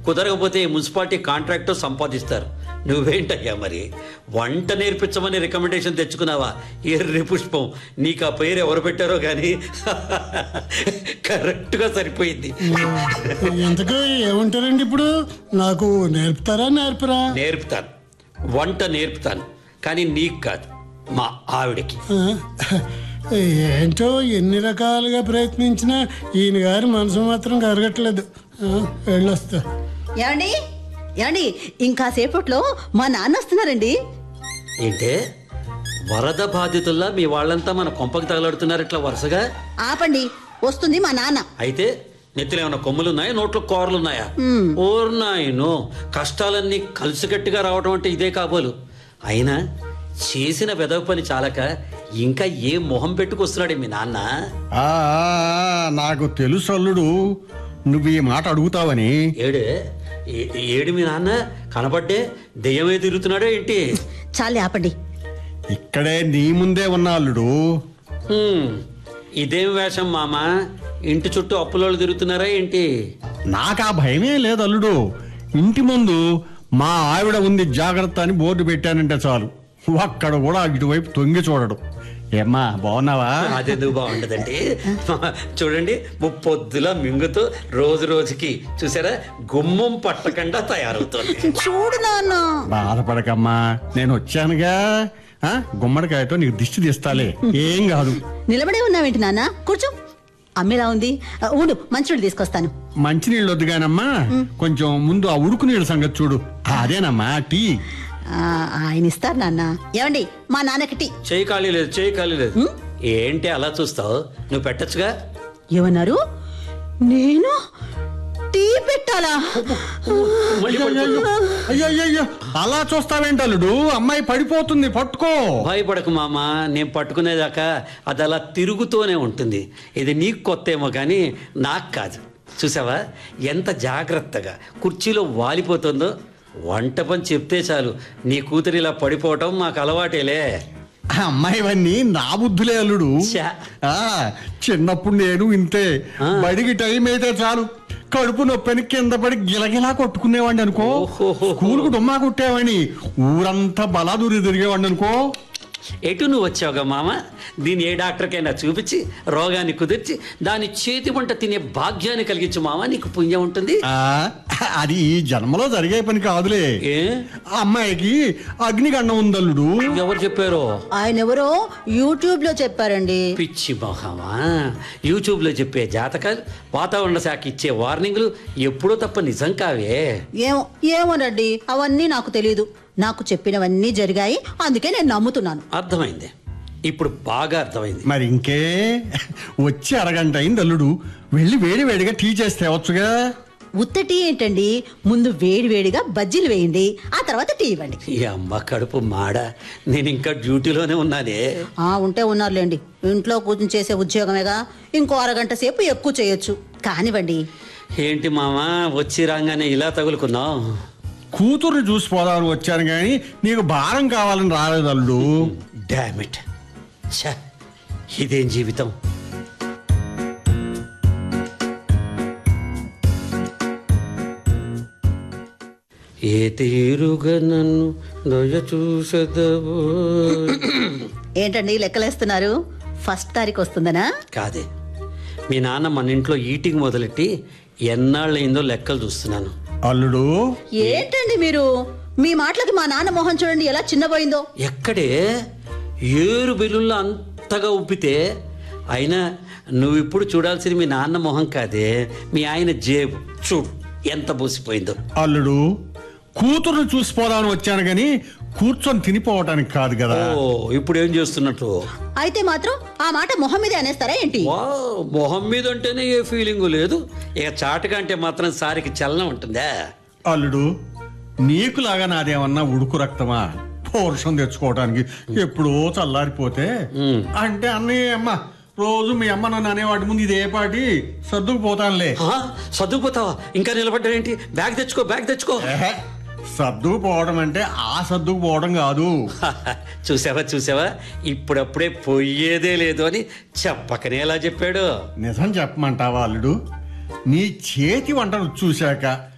కుదరకపోతే ఈ municipality contract సంపాదిస్తారు నువ్వేంటయ్యా మరి వంట నేర్పించమని రికమెండేషన్ తెచ్చుకున్నావా ఎర్రి పుష్పం నీకు ఆ పేరు ఎవరు పెట్టారో కానీ కరెక్ట్గా సరిపోయింది ఎంతకు ఏమంటారండి ఇప్పుడు నాకు నేర్పుతారా నేర్పరా నేర్పుతాను వంట నేర్పుతాను కానీ నీకు కాదు మా ఆవిడకి ఆ, ఏంటో ఎన్ని రకాలుగా ప్రయత్నించినా ఈయన గారి మనసు మాత్రం కరగట్లేదు ఆ, వెళ్ళొస్తా ఏమండి ఏమండి ఇంకా సేపట్లో మా నాన్న వస్తున్నారండి ఏంటే వరద బాధితుల్లా మీ వాళ్ళంతా మన కొంపకి తగలడుతున్నారు ఇట్లా వరుసగా ఆపండి వస్తుంది మా నాన్న అయితే నెత్తిలో ఏమైనా కొమ్ములు ఉన్నాయా నోట్లో కూరలు ఉన్నాయా ఓర్నాయను కష్టాలన్నీ కలిసికట్టుగా రావడం అంటే ఇదే కాబోలు అయినా చేసిన వెదవ పని చాలక ఇంకా ఏ మొహం పెట్టుకొస్తున్నాడు మీ నాన్న ఆ, ఆ, నాకు తెలుసు అల్లుడు నువ్వు ఈ మాట అడుగుతావని ఏడే ఏ- ఏడు మీ నాన్న కనబడ్డే దెయ్యమే తిరుగుతున్నాడో ఏంటి చాలే ఆపండి ఇక్కడే నీ ముందే ఉన్న అల్లుడు హ్మ్, ఇదేం వేషం మామ ఇంటి చుట్టూ అప్పులోళ్ళు తిరుగుతున్నారా ఏంటి నాకు ఆ భయమే లేదు అల్లుడు ఇంటి ముందు మా ఆవిడ ఉంది జాగ్రత్త అని బోర్డు పెట్టానంటే చాలు అక్కడ కూడా ఇటువైపు తొంగి చూడడు ఏమ్మా బాగున్నావా అదెందుకు బాగుండదండి చూడండి ముప్పొద్దులా మింగుతూ రోజు రోజుకి చూసారా గుమ్మం పట్టకుండా తయారవుతోంది చూడు నాన్న బాధపడకమ్మా నేను వచ్చానుగా ఆ, గుమ్మడికాయతో నీకు దిష్టి తీస్తాలే ఏం కాదు నిలబడే ఉన్నావేంటి నాన్న కూర్చో అమ్మేలా ఉంది ఆ, ఉండు మంచినీళ్ళు తీసుకొస్తాను మంచినీళ్ళు వద్దు కానమ్మా కొంచెం ముందు ఆ ఉడుకు నీళ్ళ సంగతి చూడు అదేనమ్మా టీ ఆ, ఆయన ఇస్తారు నాన్న ఏమండి మా నాన్నకి టీ చేయి ఖాళీ లేదు చేయి ఖాళీ లేదు ఏంటి అలా చూస్తావు నువ్వు పెట్టచ్చుగా ఏమన్నారు నేను టీ పెట్టాలా మళ్ళీ పడుకో. అయ్యో అయ్యో అయ్యో అలా చూస్తావేంటి అల్లుడు అమ్మాయి పడిపోతుంది పట్టుకో భయపడకు మామ నేను పట్టుకునేదాకా అది అలా తిరుగుతూనే ఉంటుంది ఇది నీకు కొత్త ఏమో కానీ నాకు కాదు చూసావా ఎంత జాగ్రత్తగా కుర్చీలో వాలిపోతుందో వంట పని చెప్తే చాలు నీ కూతురు ఇలా పడిపోవటం మాకు అలవాటేలే ఆ అమ్మాయివన్నీ నా బుద్ధులే అల్లుడు ఛా. ఆ చిన్నప్పుడు నేను ఇంతే ఆ. బడికి టైం అయితే చాలు కడుపు నొప్పని కింద పడి గిలగిలా కొట్టుకునేవాడిని అనుకో ఓహోహో. స్కూల్కు డుమ్మా కొట్టేవాడిని ఊరంతా బలాదూరి తిరిగేవాడిని అనుకో ఎటు నువ్వు వచ్చావుగా మామ దీన్ని ఏ డాక్టర్కైనా చూపించి రోగాన్ని కుదిర్చి దాని చేతి వంట తినే భాగ్యాన్ని కలిగించు మామ నీకు పుణ్యం ఉంటుంది ఆ, అది ఈ జన్మలో జరిగే పని కాదులే ఏ ఆ అమ్మాయికి అగ్నిగండం ఉందల్లుడు ఎవరు చెప్పారో ఆయన ఎవరో యూట్యూబ్ లో చెప్పారండి పిచ్చి మొహమా యూట్యూబ్లో చెప్పే జాతకాలు వాతావరణ శాఖ ఇచ్చే వార్నింగ్లు ఎప్పుడో తప్ప నిజం కావే ఏమో ఏమోనండి అవన్నీ నాకు తెలియదు నాకు చెప్పినవన్నీ జరిగాయి అందుకే నేను నమ్ముతున్నాను అర్థమైంది ఇప్పుడు బాగా అర్థమైంది మరి ఇంకే వచ్చి అరగంట అయింది అల్లుడు వెళ్ళి వేడి వేడిగా టీ చేసి తేవచ్చుగా ఉత్త టీ ఏంటండి ముందు వేడి వేడిగా బజ్జీలు వేయండి ఆ తర్వాత టీ ఇవ్వండి ఈ అమ్మ కడుపు మాడ నేను ఇంకా డ్యూటీలోనే ఉన్నానే ఆ ఉంటే ఉన్నారులేండి ఇంట్లో కూర్చుని చేసే ఉద్యోగమేగా ఇంకో అరగంట సేపు ఎక్కువ చేయొచ్చు కానివ్వండి ఏంటి మామ వచ్చి రాగానే ఇలా తగులుకున్నావు కూతుర్ని చూసిపోదామని వచ్చాను కానీ నీకు భారం కావాలని రాలేదు అల్లుడు డామిట్ ఛ ఇదేం జీవితం ఏ తీరుగా నన్ను దయ చూసదవో ఏంటండి లెక్కలేస్తున్నారు ఫస్ట్ తారీఖు వస్తుందనా కాదే మీ నాన్న మన ఇంట్లో ఈటింగ్ మొదలెట్టి ఎన్నాళ్ళయిందో లెక్కలు చూస్తున్నాను అల్లుడు ఏంటండి మీరు మీ మాటలకి మా నాన్న మొహం చూడండి ఎలా చిన్నపోయిందో ఎక్కడే ఏరు బిల్లుల్లో అంతగా ఉప్పితే అయినా నువ్వు ఇప్పుడు చూడాల్సింది మీ నాన్న మొహం కాదే మీ ఆయన జేబు చూడు ఎంత బూసిపోయిందో అల్లుడు కూతుర్ని చూసిపోదామని వచ్చాను కానీ కూర్చొని తినిపోవటానికి కాదు కదా ఓ ఇప్పుడు ఏం చేస్తున్నట్టు అయితే మాత్రం ఆ మాట మొహం మీదే అనేస్తారా ఏంటి వా మొహం మీద అంటేనే ఏ ఫీలింగు లేదు ఇక చాటుగా అంటే మాత్రం సారికి చలనం ఉంటుందా అల్లుడు నీకులాగా నాదేమన్నా ఉడుకు రక్తమా పౌరుషం తెచ్చుకోవటానికి ఎప్పుడో చల్లారిపోతే అంటే అన్నయ్య అమ్మ రోజు మీ అమ్మ నన్ను అనేవాటి ముందు ఇదే పాటి సర్దుకుపోతానులే ఆ, సర్దుకుపోతావా ఇంకా నిలబడ్డావేంటి బ్యాగ్ తెచ్చుకో బ్యాగ్ తెచ్చుకో ఏహే, సర్దుకుపోవడం అంటే ఆ సర్దుకుపోవడం కాదు చూసావా చూసావా ఇప్పుడప్పుడే పోయేదే లేదు అని చెప్పకనే ఎలా చెప్పాడు నిజం చెప్పమంటావా అల్లుడు నీ చేతి వంటను చూశాక